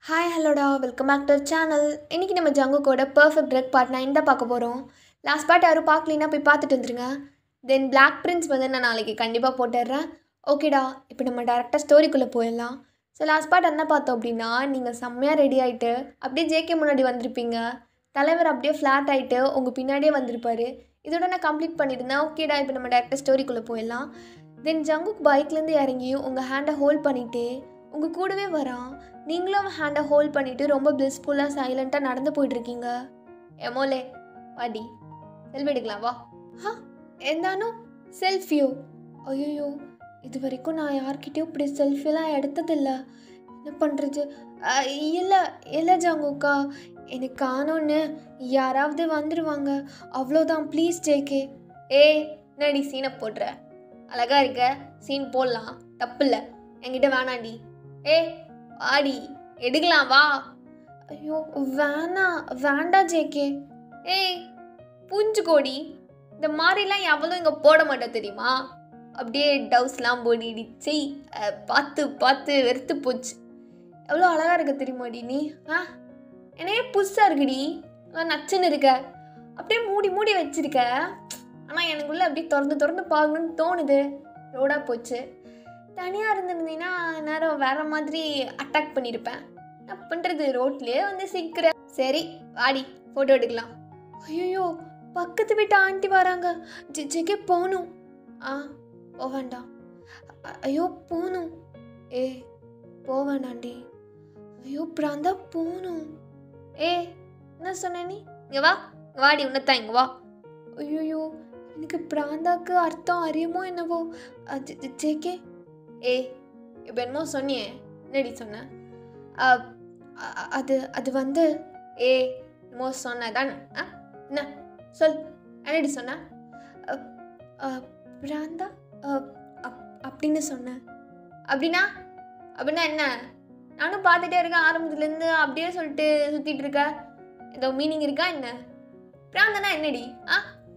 hi ஹலோடா welcome back to channel இன்றைக்கி நம்ம ஜங்குக்கோட பர்ஃபெக்ட் ட்ரெக் பார்ட் நைன் தான் பார்க்க போகிறோம் லாஸ்ட் பார்ட் யாரும் பார்க்கலனா போய் பார்த்துட்டு வந்துருங்க தென் Black Prince வந்து நான் நாளைக்கு கண்டிப்பாக போட்டுடுறேன் ஓகேடா இப்போ நம்ம டேரெக்டாக ஸ்டோரிக்குள்ளே போயிடலாம் ஸோ லாஸ்ட் பார்ட் என்ன பார்த்தோம் அப்படின்னா நீங்கள் செம்மையாக ரெடி ஆகிட்டு அப்படியே ஜேகே முன்னாடி வந்திருப்பீங்க தலைவர் அப்படியே ஃப்ளாட் ஆகிட்டு உங்கள் பின்னாடியே வந்திருப்பாரு இதோட நான் கம்ப்ளீட் பண்ணியிருந்தேன் ஓகேடா இப்போ நம்ம டேரெக்டாக ஸ்டோரிக்குள்ளே போயிடலாம் தென் ஜங்குக் பைக்லேருந்து இறங்கி உங்கள் ஹேண்டை ஹோல்ட் பண்ணிவிட்டு உங்கள் கூடவே வரான் நீங்களும் அவன் ஹேண்டை ஹோல்ட் பண்ணிவிட்டு ரொம்ப பிளிஸ்ஃபுல்லாக சைலண்ட்டாக நடந்து போயிட்டுருக்கீங்க எமோலே வாடி செல்ஃபி எடுக்கலாம் வா ஹா எந்தானோ செல்ஃபியோ ஐயோ இது வரைக்கும் நான் யார்கிட்டயும் இப்படி செல்ஃபிலாம் எடுத்ததில்ல என்ன பண்ணுறது இல்லை இல்லை ஜாங்குக்கா எனக்கு காணோன்னு யாராவது வந்துடுவாங்க அவ்வளோதான் ப்ளீஸ் ஜேகே ஏய் என்னடி சீனை போடுற அழகா இருக்க சீன் போடலாம் தப்பு இல்லை என்கிட்ட வேணாண்டி ஏ வாடி எடுக்கலாம் வா ஐயோ வேணாம் வேண்டாம் ஜேகே ஏய் புஞ்சு கோடி இந்த மாதிரிலாம் எவ்வளோ இங்கே போட மாட்டேன் தெரியுமா அப்படியே டவுஸ்லாம் போடிடி செய் அஹ், பார்த்து பார்த்து வெறுத்து போச்சு எவ்வளோ அழகாக இருக்க தெரியுமாடி நீ ஆ என்னையே புதுசாக இருக்குடி நான் நச்சுன்னு இருக்க அப்படியே மூடி மூடி வச்சிருக்க ஆனால் எனக்குள்ளே அப்படியே திறந்து திறந்து பார்க்கணுன்னு தோணுது ரோடாக போச்சு தனியாக இருந்திருந்தீங்கன்னா நேரம் வேற மாதிரி அட்டாக் பண்ணியிருப்பேன் நான் பண்ணுறது ரோட்லேயே வந்து சிக்கிறேன் சரி வாடி ஃபோட்டோ எடுக்கலாம் ஐயோ பக்கத்து வீட்டு ஆண்டி வராங்க ஜி ஜிகே போகணும் ஆ போக வேண்டாம் அ- ஐயோ போகணும் ஏ போக வேண்டாண்டி ஐயோ பிராந்தா போகணும் ஏ என்ன சொன்ன நீ இங்கே வா இங்கே வாடி உன்னத்தான் இங்கே வா ஐயோ எனக்கு பிராந்தாக்கு அர்த்தம் அறியுமோ என்னவோ அ, ஜி- ஜி- ஜேகே ஏய் இப்போ என்னமோ சொன்னியே என்னடி சொன்ன அ, அ- அது அது வந்து ஏ என்னமோ சொன்ன தானே ஆ என்ன சொல் என்னடி சொன்ன அ, அ, பிராந்தா அ, அப்- அப்படின்னு சொன்னேன் அப்படின்னா அப்படின்னா என்ன நானும் பார்த்துட்டே இருக்கேன் ஆரம்பத்துலேருந்து அப்படியே சொல்லிட்டு சுற்றிட்டு இருக்க ஏதோ மீனிங் இருக்கா என்ன பிராந்தனா என்னடி ஆ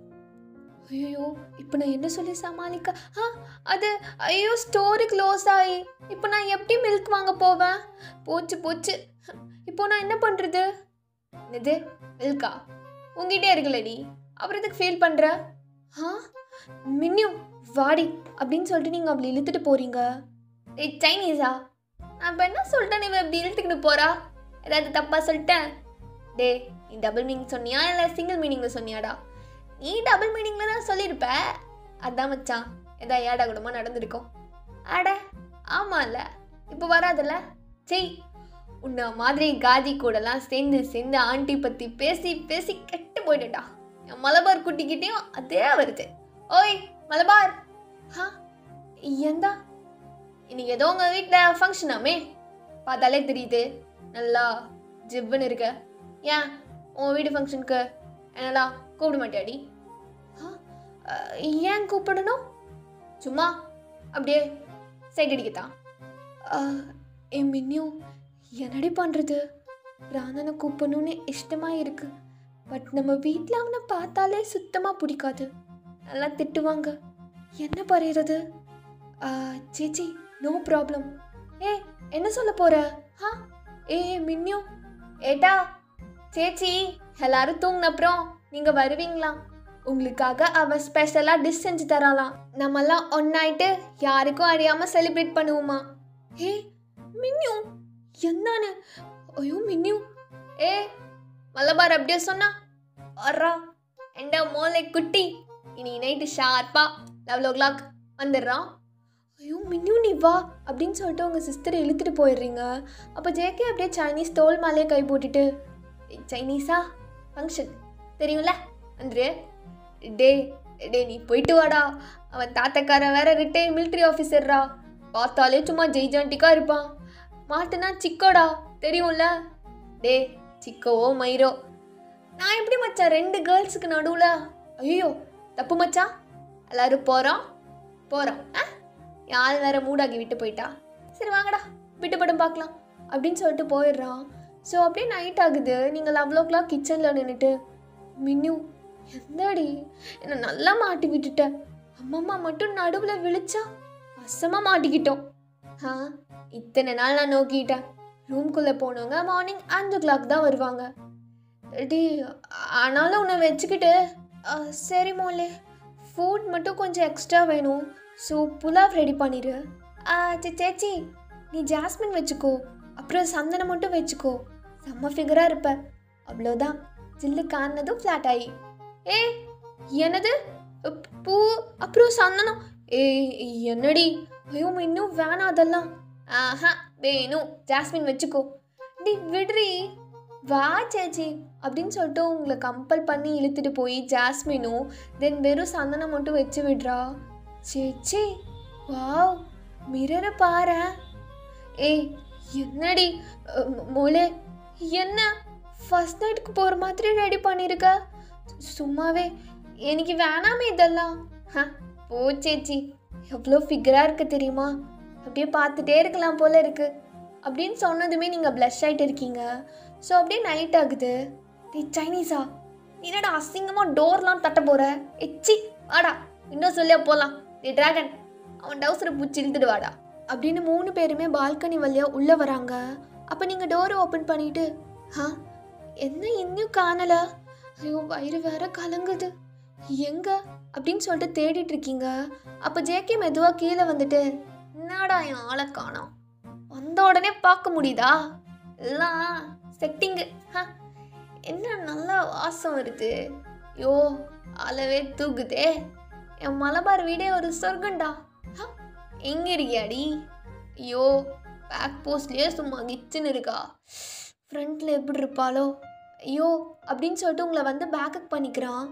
ஐயோ இப்போ நான் என்ன சொல்லி சமாளிக்க ஆ அது ஐயோ ஸ்டோரி க்ளோஸ் ஆகி இப்போ நான் எப்படி மில்க் வாங்க போவேன் போச்சு போச்சு இப்போ நான் என்ன பண்ணுறது என்னது மில்கா உங்ககிட்டே இருக்குல்லடி அப்புறம் இதுக்கு ஃபீல் பண்ணுற ஆ மின்னியூ வாடி அப்படின்னு சொல்லிட்டு நீங்கள் அப்படி இழுத்துட்டு போகிறீங்க ஏய் சைனீஸா நான் இப்போ என்ன சொல்லிட்டேன் இவன் இப்படி இழுத்துக்கிட்டு போகிறா ஏதாவது தப்பாக சொல்லிட்டேன் டே நீ டபுள் மீனிங் சொன்னியா இல்லை சிங்கிள் மீனிங்கில் சொன்னியாடா நீ டபுள் மீனிங்கில் தான் சொல்லியிருப்ப அதான் மச்சான் ஏதா ஏடா கூடமா நடந்திருக்கும் அட ஆமாம்ல இப்போ வராதுல்ல செய் உன்ன மாதிரி காதி கூடலாம் சேர்ந்து சேர்ந்து ஆண்டி பற்றி பேசி பேசி கெட்டு போயிட்டேன்டா என் மலபார் குட்டிக்கிட்டேயும் அதே வருது ஓய் மலபார் ஹா எந்தா இன்னைக்கு ஏதோ உங்கள் வீட்டில் ஃபங்க்ஷனாமே பார்த்தாலே தெரியுது நல்லா ஜிப்புன்னு இருக்க ஏன் உன் வீடு ஃபங்க்ஷனுக்கு என்னடா கூப்பிட மாட்டியாடி ஆ, அஹ், ஏன் கூப்பிடணும் சும்மா அப்படியே சைட் அடிக்கத்தான் ஏ மின்னியும் என்னடி பண்ணுறது ராணனை கூப்பிடணும்னு இஷ்டமாக இருக்கு பட் நம்ம வீட்டில் அவனை பார்த்தாலே சுத்தமாக பிடிக்காது நல்லா திட்டுவாங்க என்ன பறையிறது சேச்சி நோ ப்ராப்ளம் ஏ என்ன சொல்ல போற ஆ ஏ மின்னியோ ஏட்டா சேச்சி எல்லாரும் தூங்கின அப்புறம் நீங்க வருவீங்களா உங்களுக்காக அவ ஸ்பெஷலா டிஷ் செஞ்சு தராளாம் நம்மெல்லாம் ஒன்னாயிட்டு யாருக்கும் அறியாம செலிப்ரேட் பண்ணுவோமா ஏ மின்னியூ என்னன்னு ஐயோ மின்னியூ ஏ மலபார் அப்படியே சொன்னா வரா எந்த மோலை குட்டி இனி நைட்டு ஷார்ப்பா லெவல் ஓ கிளாக் வந்துடுறான் ஐயோ மின்னியூ நீ வா அப்படின்னு சொல்லிட்டு உங்கள் சிஸ்டரை இழுத்துட்டு போயிடுறீங்க அப்போ ஜேகே அப்படியே சைனீஸ் தோல் மேலே கை போட்டுட்டு "ஏய், சைனீஸா ஃபங்க்ஷன் தெரியும்ல வந்துரு டே டே நீ போயிட்டு வாடா அவன் தாத்தக்காரன் வேற ரிட்டையர் மிலிட்ரி ஆஃபீஸர்ரா பார்த்தாலே சும்மா ஜெய்ஜாண்டிக்கா இருப்பான் மாட்டுனா சிக்கோடா தெரியும்ல டே சிக்கோவோ மயிரோ நான் எப்படி மச்சான் ரெண்டு கேர்ள்ஸுக்கு நடுவில் ஐயோ தப்பு மச்சான் எல்லாரும் போகிறோம் போகிறோம் ஆ யாழ் வேற மூடாக்கி விட்டு போயிட்டா சரி வாங்கடா விட்டு படம் பார்க்கலாம் அப்படின்னு சொல்லிட்டு போயிடுறான் ஸோ அப்படியே நைட் ஆகுது நீங்கள் லெவல் ஓ கிளாக் கிச்சனில் நின்றுட்டு மின்னு எந்தடி என்னை நல்லா மாட்டி விட்டுட்ட அம்மம்மா மட்டும் நடுவில் விழிச்சா வசமாக மாட்டிக்கிட்டோம் ஆ இத்தனை நாள் நான் நோக்கிட்டேன் ரூம்குள்ளே போனவங்க மார்னிங் அஞ்சு கிளாக் தான் வருவாங்க டி ஆனாலும் உன்னை வச்சுக்கிட்டு ஆ, சரி மோலே ஃபுட் மட்டும் கொஞ்சம் எக்ஸ்ட்ரா வேணும் ஸோ புலாவ் ரெடி பண்ணிடு ஆ, சி- சேச்சி நீ ஜாஸ்மின் வச்சுக்கோ அப்புறம் சந்தனம் மட்டும் வச்சுக்கோ செம்ம ஃபிகராக இருப்ப அவ்வளோதான் ஜில்லு காணதும் ஃப்ளாட் ஆகி ஏ என்னது உப், பூ அப்புறம் சந்தனம் ஏய் என்னடி ஐயோ இன்னும் வேணாம் அதெல்லாம் ஆஹா வேணும் ஜாஸ்மின் வச்சுக்கோ டி விடுறி வா சேச்சி அப்படின்னு சொல்லிட்டு உங்களை கம்பல் பண்ணி இழுத்துட்டு போய் ஜாஸ்மினும் தென் வெறும் சந்தனம் மட்டும் வச்சு விடுறா சேச்சி வாவ் மிரரை பாரேன் ஏய் என்னடி அஹ், மொ- மொளே என்ன ஃபர்ஸ்ட் நைட்டுக்கு போகிற மாதிரி ரெடி பண்ணியிருக்க சும்மாவே எனக்கு வேணாமே இதெல்லாம் ஹ போ சேச்சி எவ்வளோ ஃபிகராக இருக்கு தெரியுமா அப்படியே பார்த்துட்டே இருக்கலாம் போல இருக்கு அப்படின்னு சொன்னதுமே நீங்கள் ப்ளஷ் ஆகிட்டு இருக்கீங்க ஸோ அப்படியே நைட் ஆகுது டி சைனீஸா நீ என்னடா அசிங்கமாக டோர்லாம் தட்ட போகிற எச்சி வாடா இன்னும் சொல்லியா போகலாம் டி டிராகன் அவன் டவுசரை பூச்சி இழுத்துட்டு வாடா அப்படின்னு மூணு பேருமே பால்கனி வழியாக உள்ளே வராங்க அப்போ நீங்கள் டோரை ஓப்பன் பண்ணிட்டு ஆ என்ன இன்னும் காணல ஐயோ வயிறு வேற கலங்குது எங்க அப்படின்னு சொல்லிட்டு தேடிட்டு இருக்கீங்க அப்போ ஜேகே மெதுவாக கீழே வந்துட்டு என்னடா என் ஆளை காணோம் வந்த உடனே பார்க்க முடியுதா எல்லாம் செட்டிங்கு என்ன நல்லா வாசம் வருது யோ அளவே தூக்குதே என் மலபார் வீடே ஒரு சொர்க்கண்டா ஹ, எங்க இருக்கியாடி ஐயோ பேக் போஸ்ட்லேயே சும்மா கிச்சுன்னு இருக்கா ஃப்ரண்ட்டில் எப்படி இருப்பாளோ ஐயோ அப்படின்னு சொல்லிட்டு உங்களை வந்து பேக்கப் பண்ணிக்கிறான்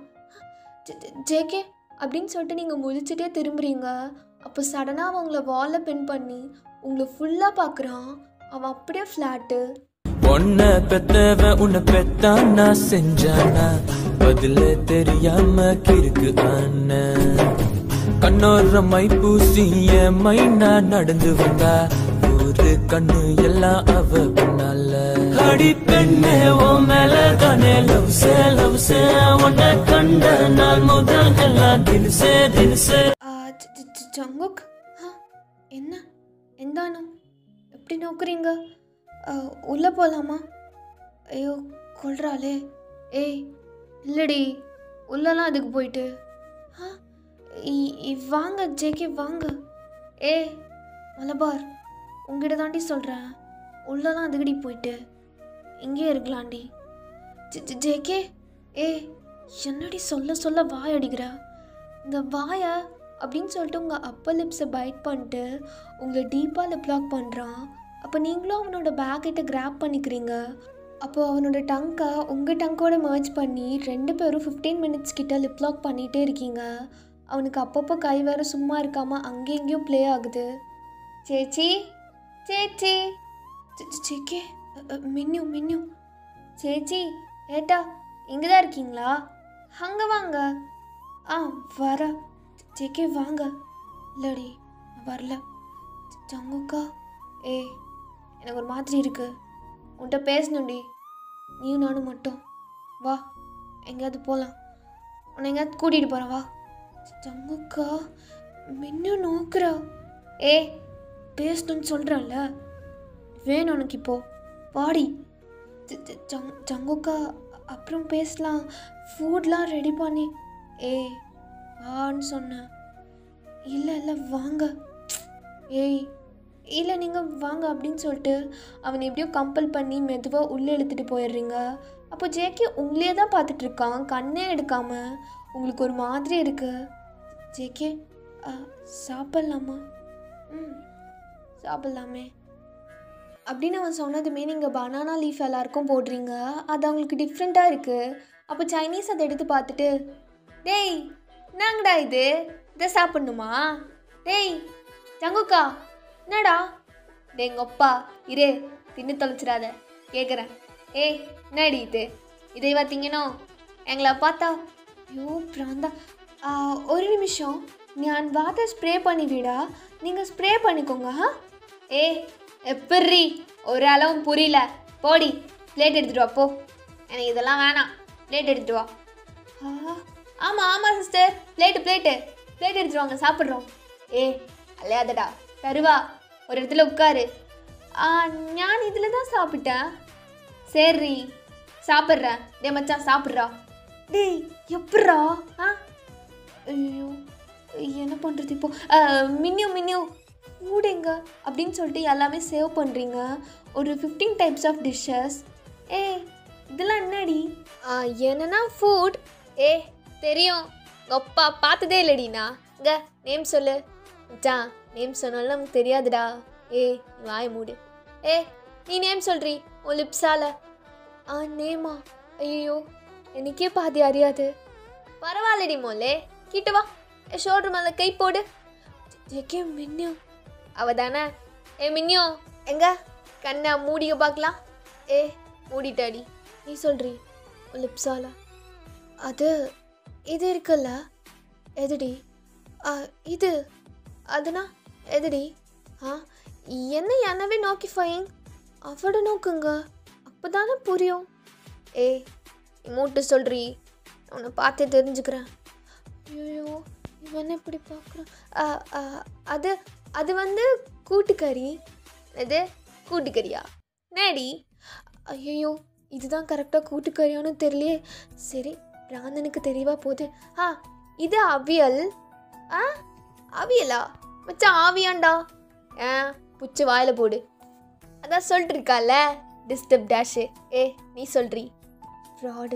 ஜேகே அப்படின்னு சொல்லிட்டு நீங்கள் முழிச்சிட்டே திரும்புறீங்க அப்போ சடனாக அவன் உங்களை வாலை பென் பண்ணி உங்களை ஃபுல்லாக பார்க்குறான் அவன் அப்படியே ஃப்ளாட்டு பொண்ண பெத்தவ உன்னை பெத்தான் நான் செஞ்சானா பதில தெரியாம கிறுக்கு அண்ணன் கண்ணோர மை பூசிய மைனா நடந்து வந்தா ஒரு கண்ணு எல்லாம் அவ பின்னால அடி பெண்ணே ஓ மேல தானே லவ் சே லவ் சே உன்னை கண்ட நாள் முதல் எல்லாம் தினசே தினசே ஆ, ஜ- ஜ- ஜ- ஜங்குக் ஆ என்ன எந்தானோ எப்படி நோக்குறீங்க ஆ, உள்ளே போகலாமா ஐயோ கொள்றாளே ஏய் இல்லடி உள்ளலாம் அதுக்கு போயிட்டு ஆ இ- இ- வாங்க ஜேகே வாங்க ஏ மலபார் உங்ககிட்ட தாண்டி சொல்கிறேன் உள்ளலாம் அதுக்கடி போயிட்டு இங்கே இருக்கலாம்டி ஜே- ஜே- ஜேகே ஏ என்னடி சொல்ல சொல்ல வாய் அடிக்கிற இந்த வாயை அப்படின்னு சொல்லிட்டு உங்கள் அப்பர் லிப்ஸை பைட் பண்ணிட்டு உங்களை டீப்பாக லிப் லாக் பண்ணுறான் அப்போ நீங்களும் அவனோட பேக்கிட்ட கிராப் பண்ணிக்கிறீங்க அப்போ அவனோட டங்கை உங்கள் டங்கோட merge பண்ணி ரெண்டு பேரும் ஃபிஃப்டீன் மினிட்ஸ் கிட்ட லிப் லாக் பண்ணிகிட்டே இருக்கீங்க அவனுக்கு அப்பப்போ கை வேற சும்மா இருக்காமல் அங்கேயும் இங்கேயும் ப்ளே ஆகுது சேச்சி சேச்சி சி- சி- சிக்கே அ, அ, மின்னு மின்னு சேச்சி ஏட்டா இங்கே தான் இருக்கீங்களா அங்கே வாங்க ஆ வர ஜேகே வாங்க இல்லடி நான் வரல ஜங்குக்கா ஏய் எனக்கு ஒரு மாதிரி இருக்கு உன்கிட்ட பேசணும்டி நீயும் நானும் மட்டும் வா எங்கேயாவது போகலாம் உன்னை எங்கேயாவது கூட்டிகிட்டு போகிறேன் வா ஜங்குக்கா மின்னு நோக்குறா ஏ பேசணும்னு சொல்கிறேன்ல வேணும் உனக்கு இப்போ பாடி ஜங்குக்கா அப்புறம் பேசலாம் ஃபுட்லாம் ரெடி பண்ணி ஏய் வான்னு சொன்னேன் இல்லை இல்லை வாங்க ஏய் இல்லை நீங்கள் வாங்க அப்படின்னு சொல்லிட்டு அவனை எப்படியோ கம்பல் பண்ணி மெதுவாக உள்ளே இழுத்துட்டு போயிடுறீங்க அப்போ ஜேகே உங்களையே தான் பார்த்துட்டு இருக்கான் கண்ணே எடுக்காம உங்களுக்கு ஒரு மாதிரி இருக்கு ஜேகே ஆ, சாப்பிட்லாமா ம் சாப்பிட்லாமே அப்படின்னு அவன் சொன்னதுமே நீங்கள் பனானா லீஃப் எல்லாருக்கும் போடுறீங்க அது அவங்களுக்கு டிஃப்ரெண்ட்டாக இருக்குது அப்போ சைனீஸ் அதை எடுத்து பார்த்துட்டு டேய் என்னங்கடா இது இதை சாப்பிட்ணுமா டேய் ஜங்குக்கா என்னடா டேய் எங்கள் அப்பா இரு தின்னு தொலைச்சிடாத கேட்குறேன் ஏய் என்னடி இது இதை பார்த்தீங்கனோ எங்களை பார்த்தா ஐயோ பிராந்தா ஆ, ஒரு நிமிஷம் நான் வாட்டர் ஸ்ப்ரே பண்ணிவிடா நீங்கள் ஸ்ப்ரே பண்ணிக்கோங்க ஆ ஏ எப்பட்றி ஒரு அளவும் புரியல போடி பிளேட் எடுத்துட்டு வா போ எனக்கு இதெல்லாம் வேணாம் பிளேட் எடுத்துட்டு வா ஆ ஆமாம் ஆமாம் சிஸ்டர் பிளேட்டு பிளேட்டு பிளேட் எடுத்துட்டு வாங்க சாப்பிட்றோம் ஏ அலையாதடா தருவா ஒரு இடத்துல உட்காரு ஆ ஞான் இதில் தான் சாப்பிட்டேன் சரி சாப்பிட்றேன் டே மச்சான் சாப்பிட்றா டேய் எப்பட்றா ஆ ஐயோ என்ன பண்ணுறது இப்போ மின்யூ மின்யூ மூடுங்க அப்படின்னு சொல்லிட்டு எல்லாமே சேவ் பண்ணுறீங்க ஒரு ஃபிஃப்டீன் டைப்ஸ் ஆஃப் டிஷ்ஷஸ் ஏய் இதெல்லாம் என்னடி ஆ, என்னன்னா ஃபுட் ஏ தெரியும் அப்பா பார்த்ததே இல்லடிண்ணா இங்க நேம் சொல்லு மச்சான் நேம் சொன்னாலும் நமக்கு தெரியாதுடா ஏ நீ வாய மூடு ஏ நீ நேம் சொல்றி உன் லிப்ஸால ஆ நேமா ஐயோ எனக்கே பாதி அறியாது பரவாயில்லடி மோலே கிட்ட வா என் ஷோல்டர் மேலே கை போடு ஜெகே மின்னியோ அவ தானே ஏ மின்னியோ எங்க கண்ணை மூடிக்க பார்க்கலாம் ஏ மூடிட்டாடி நீ சொல்றி லிப்ஸால அது இது இருக்குல்ல எதுடி ஆ, இது அதுனா எதுடி ஆ என்ன என்னவே நோக்கி ஃபைங் அவட நோக்குங்க அப்போதானே புரியும் ஏ நீ மூட்டு சொல்றி உன்னை பார்த்தே தெரிஞ்சுக்கிறேன் ஐயோ இவன் இப்படி பார்க்குறான் அது அது வந்து கூட்டுக்கறி இது கூட்டுக்கறியா நேடி ஐயோ இதுதான் கரெக்டாக கூட்டுக்கறியான்னு தெரியலையே சரி பிராந்தனுக்கு தெரியவா போகுது ஆ இது அவியல் ஆ அவியலா மச்சான் ஆவியாண்டா ஆ புச்சு வாயில் போடு அதான் சொல்லிட்டு இருக்கால டிஸ்டர்ப் டேஷு ஏ நீ சொல்றி ஃப்ராடு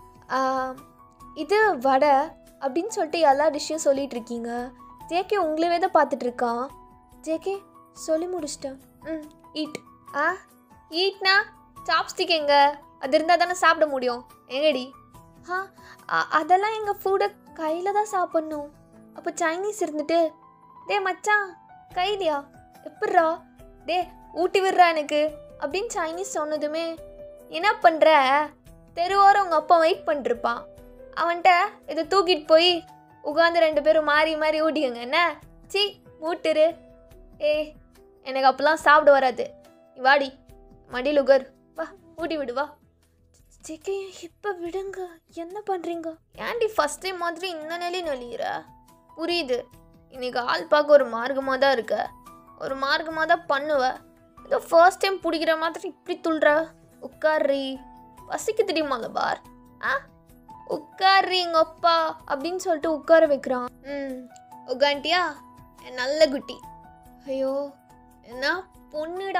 இது வடை அப்படின்னு சொல்லிட்டு எல்லா டிஷ்ஷையும் சொல்லிட்டு இருக்கீங்க ஜேகே உங்களவே தான் பார்த்துட்டு இருக்கான் ஜேகே சொல்லி முடிச்சிட்டேன் ம் ஈட் ஆ ஈட்னா சாப்ஸ்டிக் எங்க அது இருந்தால் தானே சாப்பிட முடியும் எங்கடி ஆ அ- அதெல்லாம் எங்கள் ஃபுட்டை கையில் தான் சாப்பிட்ணும் அப்போ சைனீஸ் இருந்துட்டு டே மச்சான் கைலியா எப்பட்றா டே ஊட்டி விடுறா எனக்கு அப்படின்னு சைனீஸ் சொன்னதுமே என்ன பண்ணுற தெருவோரம் உங்கள் அப்பா வெயிட் பண்ணிருப்பான் அவன்கிட்ட இதை தூக்கிட்டு போய் உட்காந்து ரெண்டு பேரும் மாறி மாறி ஊட்டிக்கங்க என்ன சி மூட்டுரு ஏ எனக்கு அப்போல்லாம் சாப்பிட வராது நீ வாடி மடியில் உகர் வா ஊட்டி விடு வா சிக்கே இப்போ விடுங்க என்ன பண்ணுறீங்க ஏன்டி ஃபஸ்ட் டைம் மாதிரி இந்த நிலையை நெளியிற புரியுது இன்னைக்கு ஆள் பார்க்க ஒரு மார்க்கமாக தான் இருக்க ஒரு மார்க்கமாக தான் பண்ணுவ ஏதோ ஃபர்ஸ்ட் டைம் பிடிக்கிற மாதிரி இப்படி துள்ளுற உட்கார்றி பசிக்கு தெரியுமா பார் ஆ உட்கார்றி எங்க அப்பா அப்படின்னு சொல்லிட்டு உட்கார வைக்கிறான் ம் உட்காண்டியா என் நல்ல குட்டி ஐயோ என்ன பொண்ணுடா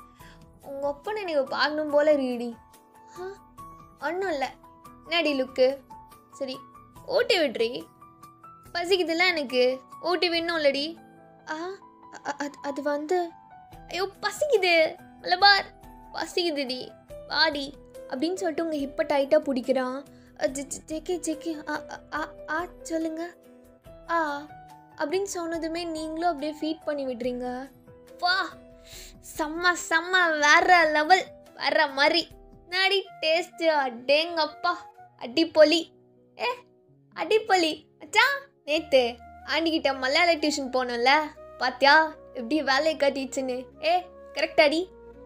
உங்கள் அப்பனை எனக்கு பார்க்கணும் போல ரீடி ஆ ஒன்றும் இல்லை என்னடி லுக்கு சரி ஊட்டி விட்றி பசிக்குதுல்ல எனக்கு ஊட்டி விடணும் இல்லடி ஆ அ- அது அது வந்து ஐயோ பசிக்குது மலபார் பசிக்குதுடி வாடி அப்படின்னு சொல்லிட்டு உங்கள் ஹிப்பை டைட்டாக பிடிக்கிறான் அ, ஜெ- ஜெ- ஜெகே ஜெகே ஆ ஆ, ஆ ஆ சொல்லுங்க ஆ அப்படின்னு சொன்னதுமே நீங்களும் அப்படியே ஃபீட் பண்ணி விடுறீங்க வா செம்ம செம்ம வேற லெவல் வேற மாதிரி நாடி டேஸ்ட்டு அடேங்கப்பா அடிப்பொலி ஏ அடிப்பொலி அச்சான் நேத்து ஆண்டிக்கிட்ட மலையாள டியூஷன் போனோம்ல பாத்தியா எப்படி வேலையை காட்டிச்சுன்னு ஏ கரெக்டாடி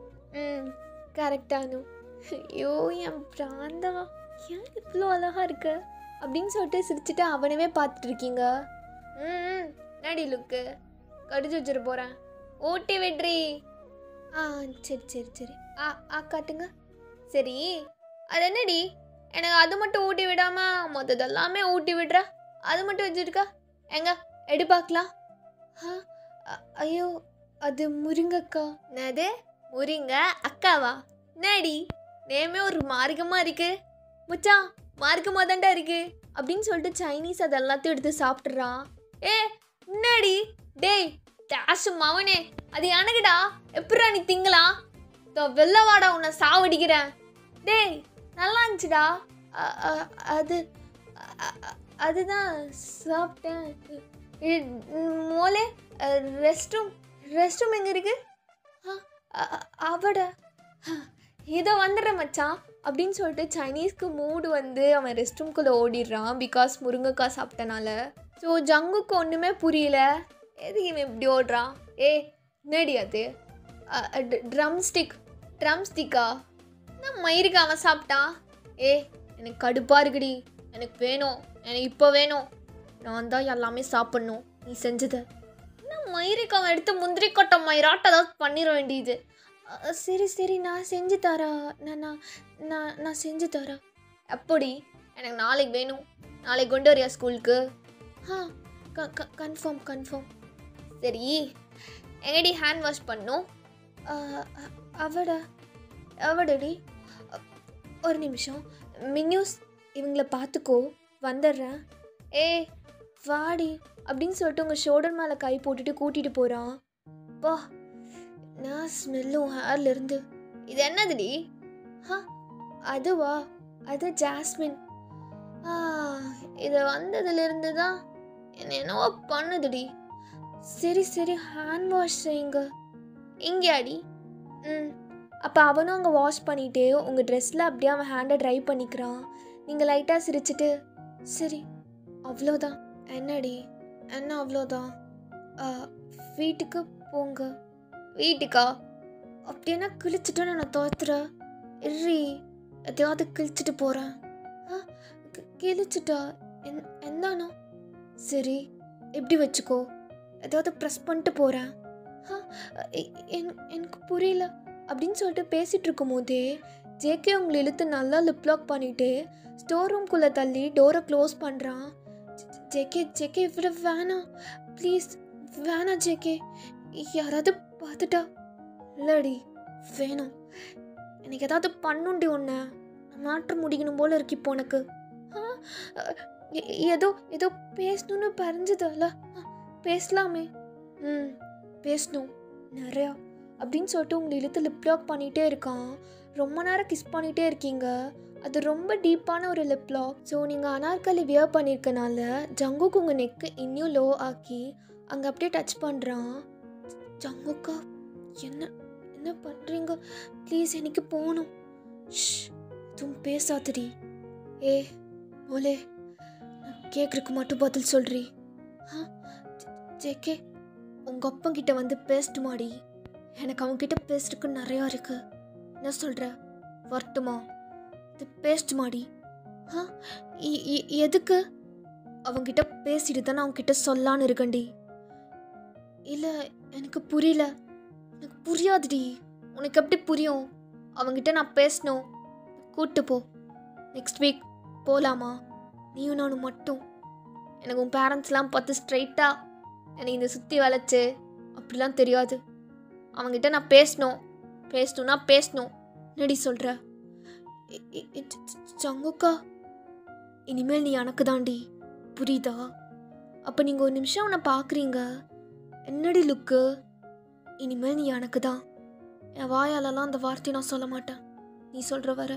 ம் கரெக்டானு ஐயோ என் பிராந்தா ஏன் இவ்வளோ அழகா இருக்க அப்படின்னு சொல்லிட்டு சிரிச்சுட்டு அவனவே பார்த்துட்டு இருக்கீங்க ம் ம், என்னடி லுக்கு கடிச்சு வச்சிட போகிறேன் ஓட்டி விட்ரி ஆ சரி சரி சரி ஆ ஆ காட்டுங்க சரி அது என்னடி எனக்கு அது மட்டும் ஊட்டி விடாம மொத்ததெல்லாமே ஊட்டி விடுற அது மட்டும் வச்சுருக்கா எங்க எடு பார்க்கலாம் ஆ அ- ஐயோ அது முருங்கக்கா என்னது முருங்க அக்காவா என்னடி நேமே ஒரு மார்க்கமாக இருக்கு முச்சான் மார்க்கமாக தான்டா இருக்கு அப்படின்னு சொல்லிட்டு சைனீஸ் அது எல்லாத்தையும் எடுத்து சாப்பிட்றான் ஏ என்னடி டேய் டேஷு மவனே அது எனக்குடா எப்படிடா நீ திங்கலாம் இதோ வெளில வாடா உன்னை சாவடிக்கிறேன் டேய் நல்லா இருந்துச்சுடா அ- அ- அது அ- அ- அதுதான் சாப்பிட்டேன் இ- மோலே ரெஸ்ட் ரூம் ரெஸ்ட் ரூம் எங்கே இருக்கு ஆ, அ- அ- அவட இதோ வந்துடுறேன் மச்சான் அப்படின்னு சொல்லிட்டு சைனீஸ்க்கு மூடு வந்து அவன் ரெஸ்ட் ரூம்குள்ளே ஓடிடுறான் பிகாஸ் முருங்கைக்காய் சாப்பிட்டனால ஸோ ஜங்குக்கு ஒன்றுமே புரியல எதுக்கு இவன் இப்படி ஓடுறான் ஏ என்னடி அது ட்ரம் ஸ்டிக் ட்ரம் ஸ்டிக்கா நான் மயிருக்கு அவன் சாப்பிட்டான் ஏ எனக்கு கடுப்பாக இருக்குடி எனக்கு வேணும் எனக்கு இப்போ வேணும் நான் தான் எல்லாமே சாப்பிட்ணும் நீ செஞ்சதை என்ன மயிருக்கு அவன் எடுத்து முந்திரி கொட்டை மயிராட்ட ஏதாவது பண்ணிட வேண்டியது அ, சரி சரி நான் செஞ்சு தரா நான் நான் நான் நான் செஞ்சு தரேன் அப்படி எனக்கு நாளைக்கு வேணும் நாளைக்கு கொண்டு வரியா ஸ்கூலுக்கு ஆ க க கன்ஃபார்ம் கன்ஃபார்ம் சரி எங்கடி ஹேண்ட் வாஷ் பண்ணும் அ, அ- அவட அவடடி அ, ஒரு நிமிஷம் மின்யூஸ் இவங்கள பார்த்துக்கோ வந்துடுறேன் ஏய் வாடி அப்படின்னு சொல்லிட்டு உங்கள் ஷோல்டர் மேலே கை போட்டுட்டு கூட்டிகிட்டு போகிறான் பா நான் ஸ்மெல்லும் ஹேர்ல இருந்து இது என்னதுடி ஹா அதுவா அது ஜாஸ்மின் ஆ இது வந்ததுலேருந்து தான் என்ன என்னவோ பண்ணுதுடி சரி சரி ஹேண்ட் வாஷ் செய்யுங்க இங்கேயாடி ம் அப்போ அவனும் அங்கே வாஷ் பண்ணிட்டு உங்கள் ட்ரெஸ்ஸில் அப்படியே அவன் ஹேண்டை ட்ரை பண்ணிக்கிறான் நீங்கள் லைட்டாக சிரிச்சிட்டு சரி அவ்வளோதான் என்னடி என்ன அவ்வளோதான் ஆ, வீட்டுக்கு போங்க வீட்டுக்கா அப்படின்னா கிழிச்சிட்டு நான் தோத்துற இறி எதையாவது கிழிச்சிட்டு போகிறேன் ஆ கி- கிழிச்சிட்டா என் எந்தானோ சரி எப்படி வச்சுக்கோ ஏதாவது ப்ரெஸ் பண்ணிட்டு போகிறேன் எனக்கு புரியல அப்படின்னு சொல்லிட்டு பேசிகிட்டு இருக்கும்போதே ஜேகே உங்களை இழுத்து நல்லா லிப் லாக் பண்ணிட்டு ஸ்டோர் ரூம்குள்ளே தள்ளி டோரை க்ளோஸ் பண்ணுறான் ஜேகே ஜேகே இவ்வளோ வேணாம் ப்ளீஸ் வேணாம் ஜேகே யாராவது பார்த்துட்டா இல்லடி வேணும் எனக்கு ஏதாவது பண்ணுண்டி ஒன்று மாற்ற முடிக்கணும் போல இருக்கு இப்போ உனக்கு ஆ, எ- ஏதோ ஏதோ பேசணும்னு பறிஞ்சதில்ல பேசலாமே ம் பேசணும் நிறையா அப்படின்னு சொல்லிட்டு உங்களை இழுத்து லிப் லாக் பண்ணிகிட்டே இருக்கான் ரொம்ப நேரம் கிஸ் பண்ணிகிட்டே இருக்கீங்க அது ரொம்ப டீப்பான ஒரு லிப் லாக் ஸோ நீங்கள் அனார்கலி வியர் பண்ணியிருக்கனால ஜங்குக்கு உங்கள் நெக்கு இன்னும் லோ ஆக்கி அங்கே அப்படியே டச் பண்ணுறான் ஜங்குக்கா என்ன என்ன பண்ணுறீங்க ப்ளீஸ் எனக்கு போகணும் ஷ் எதுவும் பேசாதடி ஏ ஓலே நான் கேட்குறக்கு மட்டும் பதில் சொல்றி ஆ ஜேகே உங்கள் அப்பங்கிட்ட வந்து பேசட்டுமாடி எனக்கு அவன்கிட்ட பேசுறதுக்கு நிறையா இருக்கு என்ன சொல்கிற வரட்டுமா இது பேசட்டுமாடி ஆ இ- இ- எதுக்கு அவன்கிட்ட பேசிட்டு தான் நான் அவன்கிட்ட சொல்லான்னு இருக்கேன்டி இல்லை எனக்கு புரியல எனக்கு புரியாதுடி உனக்கு எப்படி புரியும் அவன்கிட்ட நான் பேசணும் கூட்டு போ நெக்ஸ்ட் வீக் போகலாமா நீயும் நானும் மட்டும் எனக்கு உன் பேரண்ட்ஸ்லாம் பார்த்து ஸ்ட்ரைட்டாக எனக்கு இந்த சுற்றி வளைச்சு அப்படிலாம் தெரியாது அவன்கிட்ட நான் பேசணும் பேசணும்னா பேசணும் என்னடி சொல்கிற சங்குக்கா இனிமேல் நீ எனக்கு தாண்டி புரியுதா அப்போ நீங்கள் ஒரு நிமிஷம் அவனை பார்க்குறீங்க என்னடி லுக்கு இனிமேல் நீ எனக்கு தான் என் வாயாலலாம் அந்த வார்த்தையை நான் சொல்ல மாட்டேன் நீ சொல்கிற வர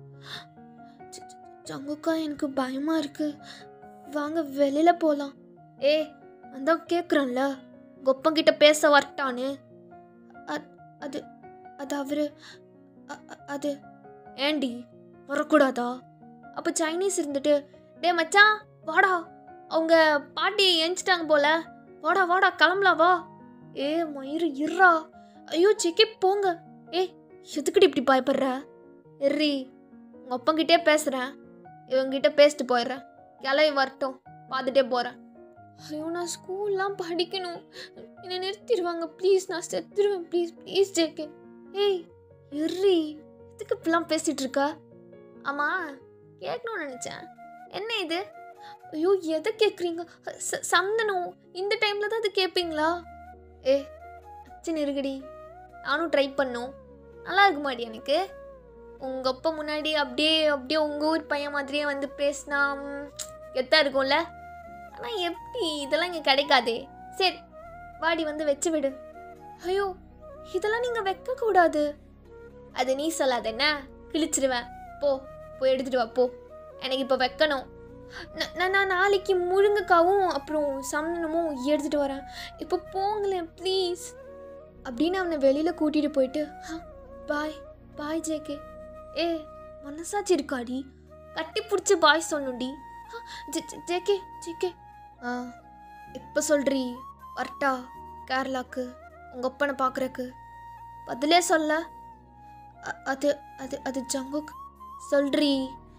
ச- ச- சங்குக்கா எனக்கு பயமாக இருக்கு வாங்க வெளியில் போகலாம் ஏ அதான் கேட்குறேன்ல கொப்பங்கிட்ட பேச வரட்டான்னு அ- அது அது அவரு அ- அ- அது ஏண்டி வரக்கூடாதா அப்போ சைனீஸ் இருந்துட்டு டே மச்சான் வாடா அவங்க பாட்டி எஞ்சிட்டாங்க போல வாடா வாடா கிளம்பலாம் வா ஏ மயிறு இருறா ஐயோ செக்கே போங்க ஏ எதுக்குடி இப்படி பயப்படுற எர்ரி உங்கள் அப்பங்கிட்டே பேசுகிறேன் இவங்கிட்ட பேசிட்டு போயிடுறேன் கிளவி வரட்டும் பார்த்துட்டே போகிறேன் ஐயோ நான் ஸ்கூல்லாம் படிக்கணும் என்னை நிறுத்திடுவாங்க ப்ளீஸ் நான் செத்துருவேன் ப்ளீஸ் ப்ளீஸ் ஜேகே ஏய் எர்ரி எதுக்கு இப்படிலாம் பேசிகிட்டு இருக்க ஆமாம் கேட்கணும்னு நினச்சேன் என்ன இது ஐயோ எதை கேட்குறீங்க ச- சந்தனம் இந்த டைமில் தான் இது கேட்பீங்களா ஏ அச்சன் இருக்குடி நானும் ட்ரை பண்ணோம் நல்லா இருக்குமாடி எனக்கு உங்கள் அப்பா முன்னாடி அப்படியே அப்படியே உங்கள் ஊர் பையன் மாதிரியே வந்து பேசினா கெத்தா இருக்கும்ல ஆனால் எப்படி இதெல்லாம் இங்கே கிடைக்காதே சரி வாடி வந்து வச்சு விடு ஐயோ இதெல்லாம் நீங்கள் வைக்கக்கூடாது அது நீ சொல்லாத என்ன கிழிச்சிருவேன் போ போய் எடுத்துட்டு வா போ எனக்கு இப்போ வைக்கணும் ந- நான் நான் நாளைக்கு முருங்கைக்காவும் அப்புறம் சந்தனமும் எடுத்துகிட்டு வரேன் இப்போ போங்களேன் ப்ளீஸ் அப்படின்னு அவனை வெளியில் கூட்டிகிட்டு போயிட்டு பாய் பாய் ஜேகே ஏ மனசாட்சி இருக்காடி கட்டி பிடிச்சி பாய் சொல்லணும்டி ஆ, ஜே- ஜே- ஜேகே ஜேகே ஆ இப்போ சொல்றி வரட்டா கேரளாக்கு உங்கள் அப்பனை பார்க்குறக்கு பதிலே சொல்ல அ- அது அது அது ஜங்குக் சொல்றி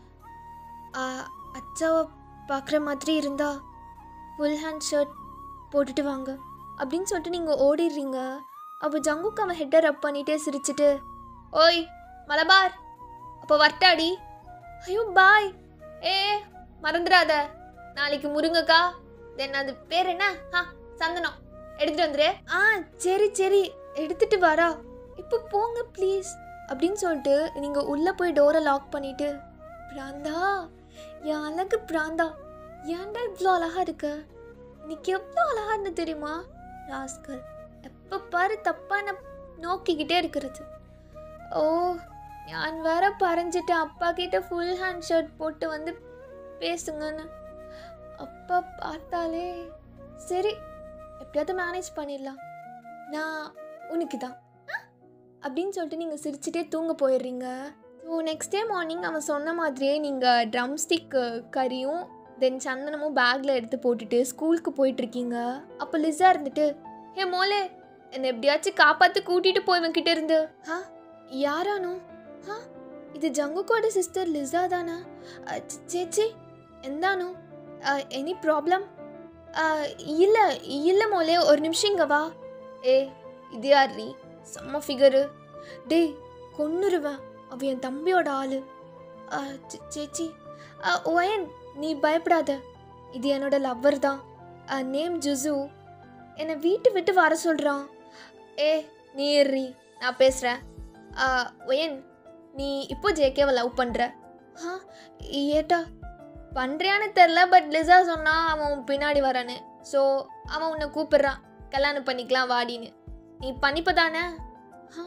ஆ, அச்சாவை பார்க்குற மாதிரி இருந்தா ஃபுல் ஹேண்ட் ஷர்ட் போட்டுட்டு வாங்க அப்படின்னு சொல்லிட்டு நீங்கள் ஓடிடுறீங்க அப்போ ஜங்குக்கு அவன் ஹெட்டை ரப் பண்ணிட்டே சிரிச்சிட்டு ஓய் மலபார் அப்போ வரட்டாடி ஐயோ பாய் ஏ மறந்துடாத நாளைக்கு முருங்கக்கா தென் அது பேர் என்ன ஆ சந்தனம் எடுத்துட்டு வந்துரு ஆ சரி சரி எடுத்துட்டு வரா இப்போ போங்க ப்ளீஸ் அப்படின்னு சொல்லிட்டு நீங்கள் உள்ளே போய் டோரை லாக் பண்ணிட்டு பிராந்தா என் அழகு பிராந்தா ஏன்டா இவ்வளோ அழகா இருக்க இன்னைக்கு எவ்வளோ அழகா இருந்து தெரியுமா ராஸ்கல் எப்போ பாரு தப்பான நோக்கிக்கிட்டே இருக்கிறது ஓ நான் வேற பறஞ்சிட்டேன் அப்பா கிட்ட ஃபுல் ஹேண்ட் ஷர்ட் போட்டு வந்து பேசுங்கன்னு அப்பா பார்த்தாலே சரி எப்படியாவது மேனேஜ் பண்ணிடலாம் நான் உனக்கு தான் அப்படின்னு சொல்லிட்டு நீங்கள் சிரிச்சிட்டே தூங்க போயிடுறீங்க ஸோ நெக்ஸ்ட் டே மார்னிங் அவன் சொன்ன மாதிரியே நீங்கள் ட்ரம் ஸ்டிக் கறியும் தென் சந்தனமும் பேக்கில் எடுத்து போட்டுட்டு ஸ்கூலுக்கு போயிட்டுருக்கீங்க அப்போ லிஸா இருந்துட்டு ஹே மோலே என்னை எப்படியாச்சும் காப்பாற்றி கூட்டிகிட்டு போய் இவன்கிட்ட இருந்து ஆ யாரானோ ஆ இது ஜங்குக்கோட சிஸ்டர் லிஸா தானா அ, ச்சே- சேச்சி எந்தானோ எனி ப்ராப்ளம் இல்லை இல்லை மோலே ஒரு நிமிஷம் இங்க வா ஏ இது யார்ரி செம்ம ஃபிகரு டேய் கொன்னுருவேன் அவ என் தம்பியோட ஆளு ஆ, சே- சேச்சி ஆ, ஒயன் நீ பயப்படாத இது என்னோட லவ்வர் தான் நேம் ஜுசு என்னை வீட்டு விட்டு வர சொல்கிறான் ஏ நீ ஏறி நான் பேசுகிறேன் ஒயன் நீ இப்போ ஜேகேவை லவ் பண்ணுற ஆ ஏட்டா பண்ணுறியான்னு தெரில பட் லிசா சொன்னா அவன் உன் பின்னாடி வரான்னு ஸோ அவன் உன்னை கூப்பிடுறான் கல்யாணம் பண்ணிக்கலாம் வாடின்னு நீ பண்ணிப்ப தானே ஆ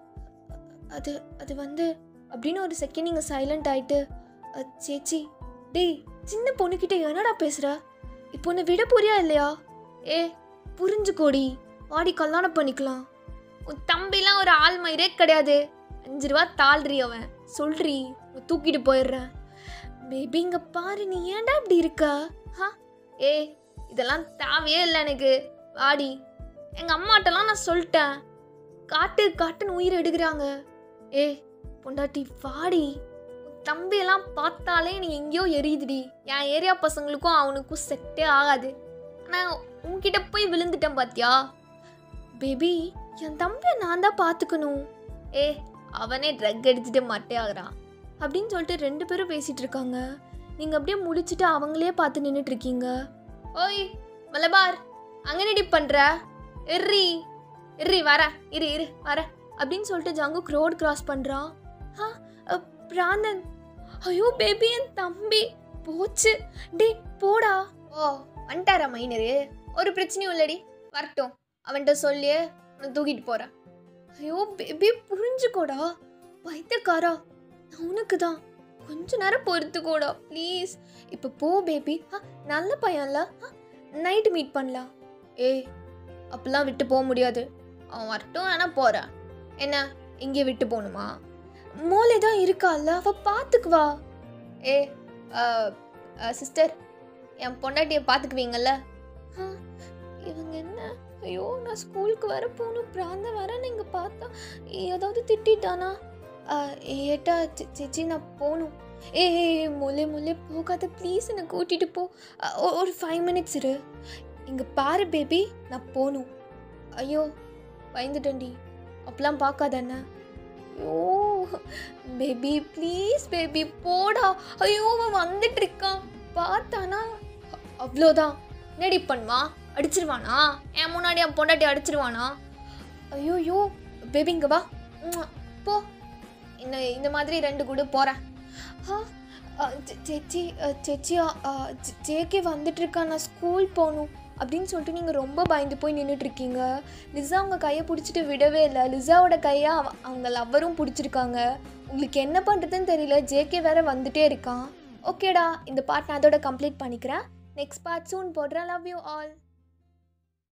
அது அது வந்து அப்படின்னு ஒரு செகண்ட் நீங்கள் சைலண்ட் ஆயிட்டு "அ, சேச்சி டேய் சின்ன பொண்ணுக்கிட்ட என்னடா பேசுகிற இப்போ உன்னை விட போறியா இல்லையா ஏ புரிஞ்சுக்கோடி வாடி கல்யாணம் பண்ணிக்கலாம் உன் தம்பிலாம் ஒரு ஆள் மயிரே கிடையாது அஞ்சு ரூபா தாள்றி அவன் சொல்றி உன்னை தூக்கிட்டு போயிடுறேன் பேபி இங்க பாரு நீ ஏன்டா இப்படி இருக்க ஹா ஏ இதெல்லாம் தேவையே இல்லை எனக்கு வாடி எங்கள் அம்மாட்டெல்லாம் நான் சொல்லிட்டேன் காட்டு காட்டுன்னு உயிர் எடுக்கிறாங்க ஏ பொண்டாட்டி வாடி உன் தம்பியெல்லாம் பார்த்தாலே நீ எங்கேயோ எரியுதுடி என் ஏரியா பசங்களுக்கும் அவனுக்கும் செட்டே ஆகாது ஆனால் உன்கிட்ட போய் விழுந்துட்டேன் பாத்தியா பேபி என் தம்பியை நான் தான் பார்த்துக்கணும் ஏ அவனே ட்ரக் அடிச்சுட்டு மட்டே ஆகுறான் அப்படின்னு சொல்லிட்டு ரெண்டு பேரும் பேசிட்டு இருக்காங்க நீங்கள் அப்படியே முழிச்சிட்டு அவங்களே பார்த்து நின்றுட்டு இருக்கீங்க ஓய் மலபார் அங்கே நடி பண்ணுற எர்ரி எர்ரி வர இரு இரு வர அப்படின்னு சொல்லிட்டு ஜங்குக் ரோடு கிராஸ் பண்ணுறான் ஆ அ, பிராந்தன் ஐயோ பேபி என் தம்பி போச்சு டேய் போடா ஓ வந்துட்டாரா மைனரு ஒரு பிரச்சனையும் இல்லடி வரட்டும் அவன்கிட்ட சொல்லியே நான் தூக்கிட்டு போகிறேன் ஐயோ பேபி புரிஞ்சுக்கோடா வைத்தியக்காரா நான் உனக்கு தான் கொஞ்ச நேரம் பொறுத்துக்கோடா ப்ளீஸ் இப்போ போ பேபி ஆ நல்ல பையன்ல நைட்டு மீட் பண்ணலாம் ஏய் அப்பெல்லாம் விட்டு போக முடியாது அவன் வரட்டும் ஆனால் போகிறேன் என்ன இங்கே விட்டு போகணுமா மோலே தான் இருக்கால்ல அவ பார்த்துக்குவா ஏ சிஸ்டர் என் பொண்டாட்டியை பார்த்துக்குவீங்கல்ல ஆ, இவங்க என்ன ஐயோ நான் ஸ்கூலுக்கு வர போகணும் பிராந்த வர நீங்கள் பார்த்தா ஏதாவது திட்டானா ஏட்டா சி- சிச்சி நான் போகணும் ஏ ஏ, ஏ, முல்லை முல்லை போகாத ப்ளீஸ் என்னை கூட்டிகிட்டு போ அ, ஒ- ஒரு ஃபைவ் மினிட்ஸ் இரு இங்கே பாரு பேபி நான் போகணும் ஐயோ பயந்துட்டேன்டி அப்பெல்லாம் பார்க்காத என்ன ஐயோ பேபி ப்ளீஸ் பேபி போடா ஐயோ அவன் வந்துட்டு இருக்கான் பார்த்தானா அ- அவ்வளோதான் என்னடி பண்ணுவா அடிச்சிருவானா என் முன்னாடி என் பொண்டாட்டி அடிச்சிருவானா ஐயோயோ பேபி இங்கே வா உம்மா, போ இந்த இந்த மாதிரி ரெண்டு கூட போகிறேன் ஆ அ, சே- சேச்சி அ, சேச்சி ஜேகே வந்துட்டு இருக்கா நான் ஸ்கூல் போகணும் அப்படின்னு சொல்லிட்டு நீங்கள் ரொம்ப பயந்து போய் நின்றுட்டு இருக்கீங்க லிஸா அவங்க கையை பிடிச்சிட்டு விடவே இல்லை லிஸாவோட கையை அவ- அவங்க லவ்வரும் பிடிச்சிருக்காங்க உங்களுக்கு என்ன பண்ணுறதுன்னு தெரியல ஜேகே வேற வந்துட்டே இருக்கான் ஓகேடா இந்த பார்ட் நான் அதோட கம்ப்ளீட் பண்ணிக்கிறேன் நெக்ஸ்ட் பார்ட் சூன் போடுறேன் லவ் யூ ஆல்